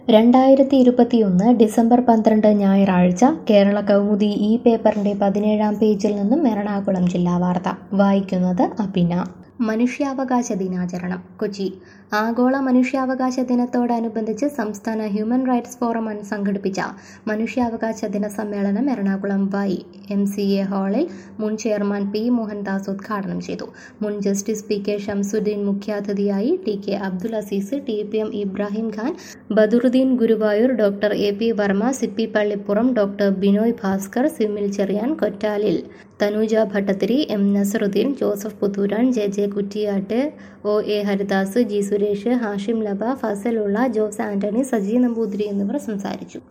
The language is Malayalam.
രണ്ടായിരത്തി ഇരുപത്തിയൊന്ന് ഡിസംബർ പന്ത്രണ്ട് ഞായറാഴ്ച കേരള കൗമുദി ഈ പേപ്പറിന്റെ പതിനേഴാം പേജിൽ നിന്നും എറണാകുളം ജില്ലാ വാർത്ത വായിക്കുന്നത് അപിന മനുഷ്യാവകാശ ദിനാചരണം കൊച്ചി ആഗോള മനുഷ്യാവകാശ ദിനത്തോടനുബന്ധിച്ച് സംസ്ഥാന ഹ്യൂമൻ റൈറ്റ്സ് ഫോറം അൻ- സംഘടിപ്പിച്ച മനുഷ്യാവകാശ ദിന സമ്മേളനം Ernakulam Y M C A ഹാളിൽ മുൻ ചെയർമാൻ പി മോഹൻദാസ് ഉദ്ഘാടനം ചെയ്തു മുൻ ജസ്റ്റിസ് പി കെ ഷംസുദ്ദീൻ മുഖ്യാതിഥിയായി T K Abdul Azeez T P M Ibrahim Khan Badaruddin Guruvayur doctor A P Varma Sippy Pallippuram doctor Binoy Bhaskar Simil Cherian Kottalil Thanuja Bhattathiri M Nasaruddin Joseph Puthooran J J Kuttiyattu O A Haridas G Suresh Hashim Laba Fazalulla Jose Antony Saji Namboothiri എന്നിവർ സംസാരിച്ചു